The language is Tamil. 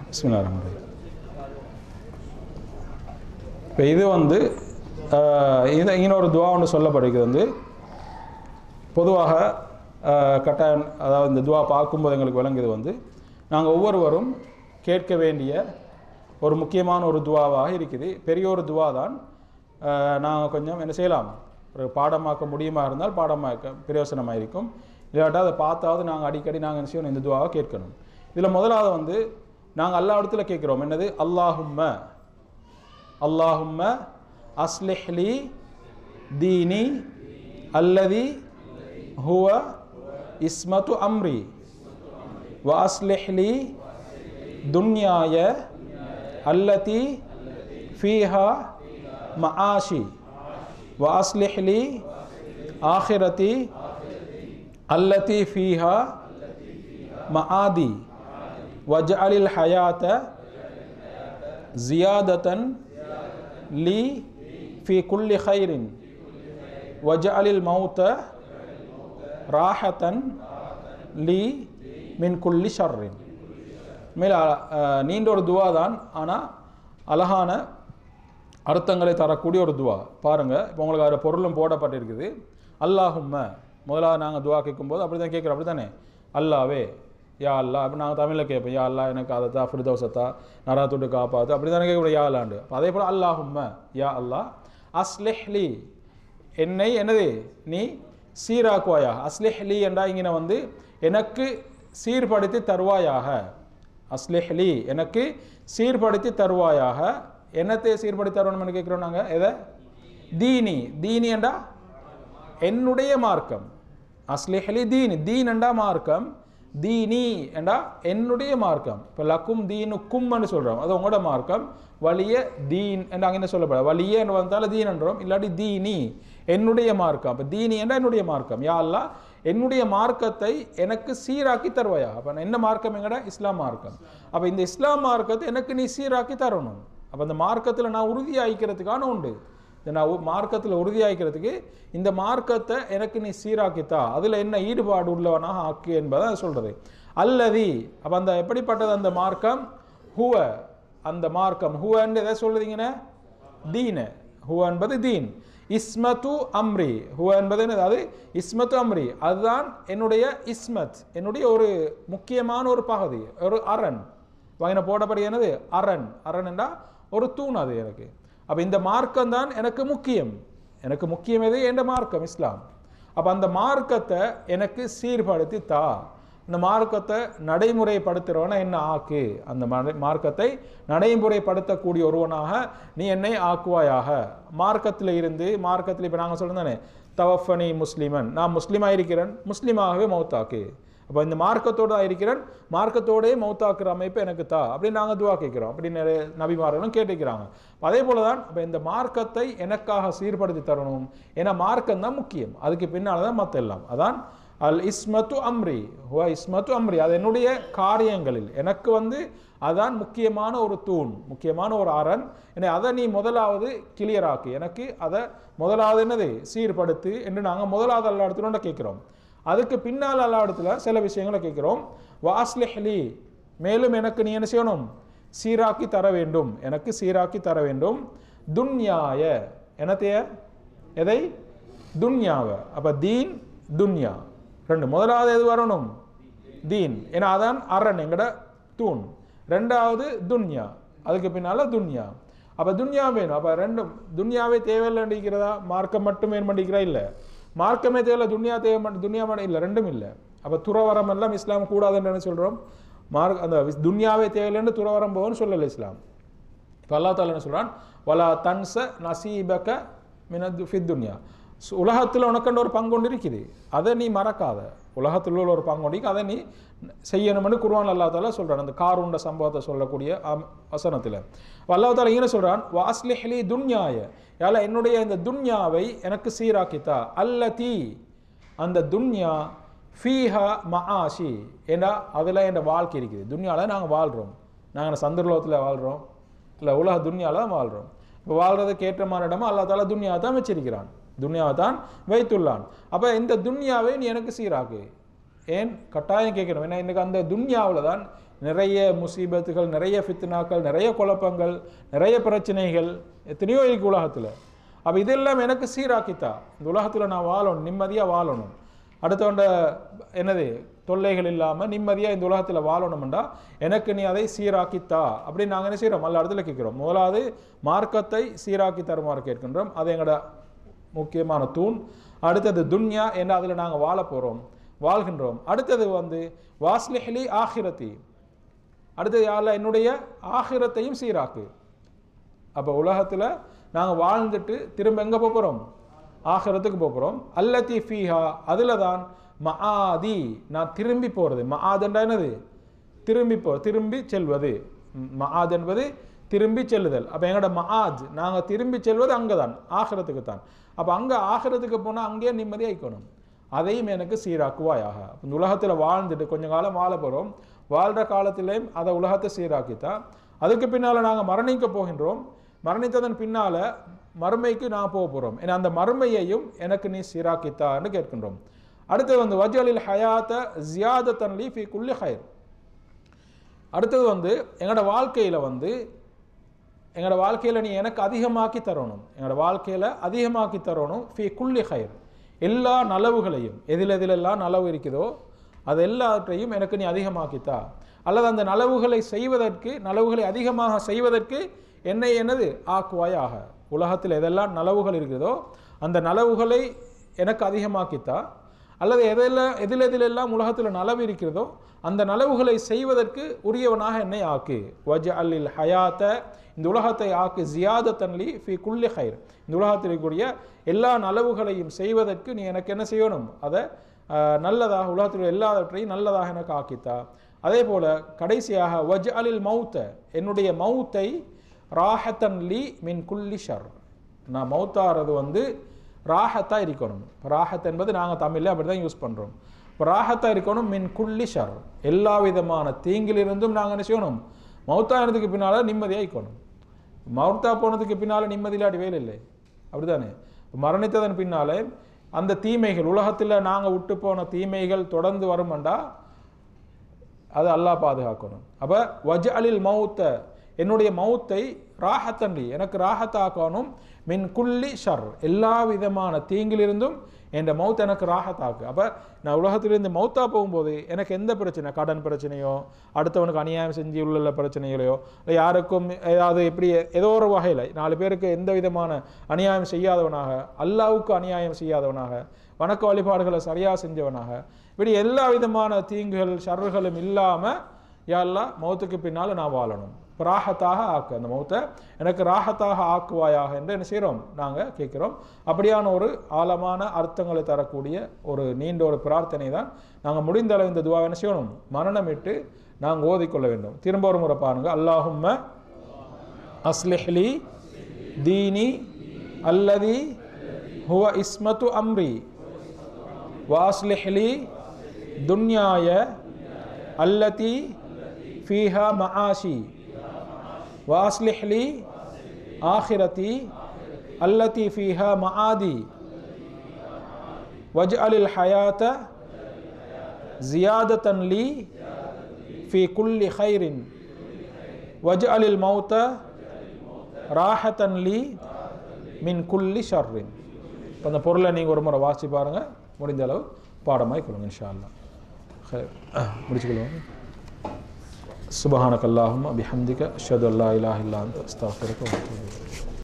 பிஸ்மில்லா ரஹ்மான் இப்போ இது வந்து ஆஹ், இது இன்னொரு துவா ஒன்று சொல்லப்படுகிறது வந்து பொதுவாக ஆஹ், கட்டாயம் அதாவது இந்த துவா பார்க்கும்போது எங்களுக்கு விளங்குது வந்து நாங்கள் ஒவ்வொருவரும் கேட்க வேண்டிய ஒரு முக்கியமான ஒரு துவாவாக இருக்குது பெரிய ஒரு துவா தான் நாங்கள் கொஞ்சம் என்ன செய்யலாம் ஒரு பாடமாக்க முடியுமா இருந்தால் பாடமாக்க பிரயோசனமாக இருக்கும் இல்லாட்டா அதை பார்த்தாவது நாங்கள் அடிக்கடி நாங்கள் என்ன செய்யணும் இந்த துவாவை கேட்கணும் இதில் முதலாவது வந்து நாங்கள் எல்லா இடத்துல கேட்குறோம் என்னது அல்லாஹும்ம அல்லாஹும்ம அஸ்லிஹ்லி தீனி அல்லதி ஹுவ இஸ்மத்து அம்ரி وأصلح لي دنياي التي فيها معاشي وأصلح لي آخرتي التي فيها معادي واجعل الحياة زيادة لي في كل خير واجعل الموت راحة லீ மின் குல்லி ஷர்ரின் மேல அஹ், நீண்ட ஒரு துவா தான் ஆனால் அழகான அர்த்தங்களை தரக்கூடிய ஒரு துவா பாருங்க இப்போ உங்களுக்கு அதில் பொருளும் போடப்பட்டிருக்குது அல்லாஹும்ம முதலாவது நாங்கள் துவா கேட்கும்போது அப்படி தான் கேட்குறோம் அப்படி தானே அல்லாவே யா அல்லா அப்படி நாங்கள் தமிழில் கேட்போம் யா அல்லா எனக்கு அதை தா ஃபிர்தோசத்தா நரா தொட்டு காப்பாத்து அப்படி தானே கேட்கக்கூட யா அல்லாண்டு அப்ப அதே போல் அல்லாஹும்ம யா அல்லா அஸ்லிஹ்லி என்னை என்னது நீ சீராக்குவாயாக அஸ்லிஹ்லி என்றா இங்கே வந்து எனக்கு சீர்படுத்தி தருவாயாக அஸ்லிஹ்லி எனக்கு சீர்படுத்தி தருவாயாக என்னத்தை சீர்படுத்தி தருவோம்னு கேட்குறோம் நாங்கள் எதை தீனி தீனி என்றா என்னுடைய மார்க்கம் அஸ்லிஹலி தீன் தீன் என்றா மார்க்கம் தீனி என்றா என்னுடைய மார்க்கம் இப்போ லக்கும் தீனுக்கும்னு சொல்கிறோம் அது உங்களோட மார்க்கம் வலிய தீன் என்று அங்கே என்ன சொல்லப்பட வலிய என்று வந்தாலும் தீன் என்றோம் இல்லாட்டி தீனி என்னுடைய மார்க்கம் அப்போ தீனி என்றா என்னுடைய மார்க்கம் யா அல்லாஹ் என்னுடைய மார்க்கத்தை எனக்கு சீராக்கி தருவாயா அப்போ என்ன மார்க்கம் எங்கட இஸ்லாம் மார்க்கம் அப்போ இந்த இஸ்லாம் மார்க்கத்தை எனக்கு நீ சீராக்கி தரணும் அப்போ அந்த மார்க்கத்தில் நான் உறுதியாயிக்கிறதுக்கான உண்டு இதை நான் உ- மார்க்கத்தில் உறுதியாக்கிறதுக்கு இந்த மார்க்கத்தை எனக்கு நீ சீராக்கித்தா அதில் என்ன ஈடுபாடு உள்ளவனாக ஆக்கு என்பதை சொல்கிறது அல்லதி அப்போ அந்த எப்படிப்பட்டது அந்த மார்க்கம் ஹுவ அந்த மார்க்கம் ஹுவன்னு எதை சொல்லுதீங்கன்னு தீன ஹுவ என்பது தீன் இஸ்மத்து அம்ரி ஹுவ என்பது என்னது அது இஸ்மத்து அம்ரி அதுதான் என்னுடைய இஸ்மத் என்னுடைய ஒரு முக்கியமான ஒரு பகுதி ஒரு அரண் வாங்கின போடப்படி என்னது அரண் அரண் என்றா ஒரு தூண் அது எனக்கு அப்போ இந்த மார்க்கம் தான் எனக்கு முக்கியம் எனக்கு முக்கியம் எது என்ற மார்க்கம் இஸ்லாம் அப்போ அந்த மார்க்கத்தை எனக்கு சீர்படுத்தி தா இந்த மார்க்கத்தை நடைமுறைப்படுத்துகிறவனை என்ன ஆக்கு அந்த மடை- மார்க்கத்தை நடைமுறைப்படுத்தக்கூடிய ஒருவனாக நீ என்னை ஆக்குவாயாக மார்க்கத்தில் இருந்து மார்க்கத்தில் இப்போ நாங்கள் சொல்லுதானே தவஃபனி முஸ்லிமன் நான் முஸ்லீமாக இருக்கிறேன் முஸ்லீமாகவே மௌத்தாக்கு அப்போ இந்த மார்க்கத்தோடு தான் இருக்கிறேன் மார்க்கத்தோடே மௌத்தாக்குற அமைப்பு எனக்கு தா அப்படின்னு நாங்கள் துவா கேட்குறோம் அப்படி நிறைய நபிமார்களும் கேட்டுக்கிறாங்க அதே போல தான் அப்போ இந்த மார்க்கத்தை எனக்காக சீர்படுத்தி தரணும் ஏன்னா மார்க்கம் தான் முக்கியம் அதுக்கு பின்னால் தான் மற்ற எல்லாம் அதான் அல் இஸ்மத்து அம்ரி ஹுவ இஸ்மத்து அம்ரி அது என்னுடைய காரியங்களில் எனக்கு வந்து அதான் முக்கியமான ஒரு தூண் முக்கியமான ஒரு அரண் என்னை அதை நீ முதலாவது கிளியர் ஆக்கு எனக்கு அதை முதலாவது என்னது சீர்படுத்து என்று நாங்கள் முதலாவது எல்லா இடத்துல கேட்குறோம் அதுக்கு பின்னால் எல்லா இடத்துல சில விஷயங்களை கேட்குறோம் வாஸ்லிஹ்லி மேலும் எனக்கு நீ என்ன செய்யணும் சீராக்கி தர வேண்டும் எனக்கு சீராக்கி தர வேண்டும் துன்யாய என்னத்தைய எதை துன்யாவை அப்போ தீன் துன்யா ரெண்டு முதலாவது எது வரணும் தீன் ஏன்னா அதான் அரண் எங்கட தூண் ரெண்டாவது துன்யா அதுக்கு பின்னால துன்யா அப்போ துன்யா வேணும் அப்போ ரெண்டும் துன்யாவே தேவையில்லைன்றா மார்க்கம் மட்டும் வேணுமெண்டிக்கிறா இல்லை மார்க்கமே தேவையில்ல துன்யா தேவை மட்டும் துன்யா மட்டும் இல்லை ரெண்டும் இல்லை அப்போ துறவரம் எல்லாம் இஸ்லாம் கூடாதுன்னு என்ன சொல்கிறோம் மார்க் அந்த விஸ்- துன்யாவே தேவையில்லைன்னு துறவரம் போகணும்னு சொல்லலை இஸ்லாம் இப்போ அல்லா தாலா என்ன சொல்றான் வலா தன்ச நசீபக மினது ஃபித் துன்யா உலகத்தில் உனக்கண்ட ஒரு பங்கு ஒன்று இருக்குது அதை நீ மறக்காத உலகத்தில் உள்ள ஒரு பங்கு ஒன்று இருக்கு, அதை நீ செய்யணும்னு குர்ஆன் அல்லா தாலா சொல்றான் அந்த காருண்ட சம்பவத்தை சொல்லக்கூடிய அம்- வசனத்தில் அல்லா தாலா இங்கே சொல்றான் வாஸ்லிஹ்லி துன்யாய யால என்னுடைய இந்த துன்யாவை எனக்கு சீராக்கித்தா அல்லதி அந்த துன்யா ஃபீஹா மஆஷி ஏண்டா அதில் என் வாழ்க்கை இருக்குது துன்யாவில் நாங்கள் வாழ்கிறோம் நாங்கள் சந்திரலோகத்தில் வாழ்கிறோம் இல்லை உலக துன்யாவில் தான் வாழ்கிறோம் இப்போ வாழ்கிறதுக்கு ஏற்றமான இடமா அல்லா தாலா துன்யாவை தான் வச்சிருக்கிறான் துன்யாவை தான் வைத்துள்ளான் அப்போ இந்த துன்யாவை நீ எனக்கு சீராக்கு ஏன் கட்டாயம் கேட்கணும் ஏன்னா எனக்கு அந்த துன்யாவில் தான் நிறைய முசீபத்துகள் நிறைய ஃபித்னாக்கள் நிறைய குழப்பங்கள் நிறைய பிரச்சனைகள் எத்தனையோ இருக்கு உலகத்தில் அப்போ இதெல்லாம் எனக்கு சீராக்கித்தா இந்த உலகத்தில் நான் வாழணும் நிம்மதியாக வாழணும் அடுத்தவண்ட என்னது தொல்லைகள் இல்லாமல் நிம்மதியாக இந்த உலகத்தில் வாழணும்டா எனக்கு நீ அதை சீராக்கித்தா அப்படின்னு நாங்கள் என்ன செய்கிறோம் நல்ல இடத்துல கேட்குறோம் முதலாவது மார்க்கத்தை சீராக்கி தருமாறு கேட்கின்றோம் அது எங்களோட முக்கியமான தூண் அடுத்தது துன்யா என்ற அதில் நாங்கள் வாழ போகிறோம் வாழ்கின்றோம் அடுத்தது வந்து வாஸ்லிஹலி ஆஹிரத்தி அடுத்தது யாரில் என்னுடைய ஆகிரத்தையும் சீராக்கு அப்போ உலகத்தில் நாங்கள் வாழ்ந்துட்டு திரும்ப எங்கே போகிறோம் ஆகிரத்துக்கு போகிறோம் அல்லத்தி ஃபீஹா அதில் தான் மஆதி நான் திரும்பி போகிறது மஆதுண்டா என்னது திரும்பி போ திரும்பி செல்வது ம், மஆத் என்பது திரும்பி செல்லுதல் அப்போ எங்களோட மஆத் நாங்கள் திரும்பி செல்வது அங்கே தான் ஆகிரத்துக்கு தான் அப்போ அங்கே ஆகிரத்துக்கு போனால் அங்கேயே நிம்மதியாக இருக்கணும் அதையும் எனக்கு சீராக்குவாயாக இந்த உலகத்தில் வாழ்ந்துட்டு கொஞ்ச காலம் வாழ போகிறோம் வாழ்கிற காலத்திலேயும் அதை உலகத்தை சீராக்கித்தான் அதுக்கு பின்னால் நாங்கள் மரணிக்க போகின்றோம் மரணித்ததன் பின்னால் மறுமைக்கு நான் போக போகிறோம் ஏன்னா அந்த மறுமையையும் எனக்கு நீ சீராக்கித்தான்னு கேட்கின்றோம் அடுத்தது வந்து வஜலில் ஹயாத்த ஜியாதத்தன் லீ ஃபி குல்லி ஹைர் அடுத்தது வந்து எங்களோட வாழ்க்கையில் வந்து எங்களோட வாழ்க்கையில் நீ எனக்கு அதிகமாக்கி தரணும் எங்களோட வாழ்க்கையில் அதிகமாக்கி தரணும் ஃபி குல்லி ஹைர் எல்லா நலவுகளையும் எதில் எதிலெல்லாம் நலவு இருக்குதோ அது எல்லாவற்றையும் எனக்கு நீ அதிகமாக்கித்தா அல்லது அந்த நலவுகளை செய்வதற்கு நலவுகளை அதிகமாக செய்வதற்கு என்னை என்னது ஆக்குவாயாக உலகத்தில் எதெல்லாம் நலவுகள் இருக்குதோ அந்த நலவுகளை எனக்கு அதிகமாக்கித்தா அல்லது எதெல்லாம் எதில் எதிலெல்லாம் உலகத்தில் நலவு இருக்கிறதோ அந்த நலவுகளை செய்வதற்கு உரியவனாக என்னை ஆக்கு வஜ அல்லில் ஹயாத்த இந்த உலகத்தை ஆக்கு ஜியாதத்தன்லி ஃபி குல்லி ஹைர் இந்த உலகத்தில் இருக்கக்கூடிய எல்லா நலவுகளையும் செய்வதற்கு நீ எனக்கு என்ன செய்யணும் அதை ஆஹ், நல்லதாக உலகத்தில் உள்ள எல்லாவற்றையும் நல்லதாக எனக்கு ஆக்கித்தா அதே போல கடைசியாக வஜ் அலில் மௌத்த என்னுடைய மௌத்தை ராஹத்தன் லி மின் குல்லி ஷர் நான் மௌத்தாகிறது வந்து ராஹத்தாக இருக்கணும் இப்ப ராஹத் என்பது நாங்கள் தமிழில் அப்படி தான் யூஸ் பண்ணுறோம் இப்போ ராஹத்தாக இருக்கணும் மின் குல்லி ஷர் எல்லா விதமான தீங்கிலிருந்தும் நாங்கள் என்ன செய்யணும் மௌத்தானதுக்கு பின்னால் நிம்மதியாக இருக்கணும் மௌத்தா போனதுக்கு பின்னால் நிம்மதி இல்லாட்டி வேலை இல்லை அப்படிதானே மரணித்ததன் பின்னாலே அந்த தீமைகள் உலகத்தில் நாங்கள் விட்டு போன தீமைகள் தொடர்ந்து வருமெண்டா அது அல்லாஹ் பாதுகாக்கணும் அப்போ வஜ் அலில் மௌத்த என்னுடைய மௌத்தை ராஹத்தன்றி எனக்கு ராஹத்தாக்கணும் மின் குல்லி ஷர் எல்லா விதமான தீங்கிலிருந்தும் என் மௌத் எனக்கு ராஹத்தாக்கு அப்போ நான் உலகத்திலிருந்து மௌத்தா போகும்போது எனக்கு எந்த பிரச்சனை கடன் பிரச்சனையோ அடுத்தவனுக்கு அநியாயம் செஞ்சு உள்ள பிரச்சனைகளையோ இல்லை யாருக்கும் ஏதாவது இப்படி ஏதோ ஒரு வகையில் நாலு பேருக்கு எந்த விதமான அநியாயம் செய்யாதவனாக அல்லாவுக்கு அநியாயம் செய்யாதவனாக வணக்க வழிபாடுகளை சரியாக செஞ்சவனாக இப்படி எல்லா விதமான தீங்குகள் ஷர்றுகளும் இல்லாமல் யாரெல்லாம் மௌத்துக்கு பின்னால் நான் வாழணும் இப்ப ராஹத்தாக ஆக்கு அந்த மௌத்தை எனக்கு ராஹத்தாக ஆக்குவாயாக என்று என்ன செய்கிறோம் நாங்கள் கேட்குறோம் அப்படியான ஒரு ஆழமான அர்த்தங்களை தரக்கூடிய ஒரு நீண்ட ஒரு பிரார்த்தனை தான் நாங்கள் முடிந்த அளவு இந்த துவா என்ன செய்யணும் மரணமிட்டு நாங்கள் ஓதிக்கொள்ள வேண்டும் திரும்ப ஒரு முறை பாருங்க அல்லாஹும்ம அஸ்லிஹ்லி தீனி அல்லதி ஹுவ இஸ்மத்து அம்ரி واصلح لي دنياي التي فيها معاشي واصلح لي آخرتي التي فيها معادي واجعل الحياة زيادة لي في كل خير واجعل الموت راحة لي من كل شر இப்போ அந்த பொருளை நீங்கள் ஒரு முறை வாசிச்சு பாருங்கள் முடிந்த அளவு பாடமாய் கொள்ளுங்க இன்ஷா அல்லாஹ் خير முடிச்சுக்கொள்ளுவோம் சுபஹானக் அல்லாஹும் அபிஹம்திக அஷ்ஹது அல்லா இலாஹ இல்லா அன்த அஸ்தக்ஃபிருக வ அத்தூபு இலைக்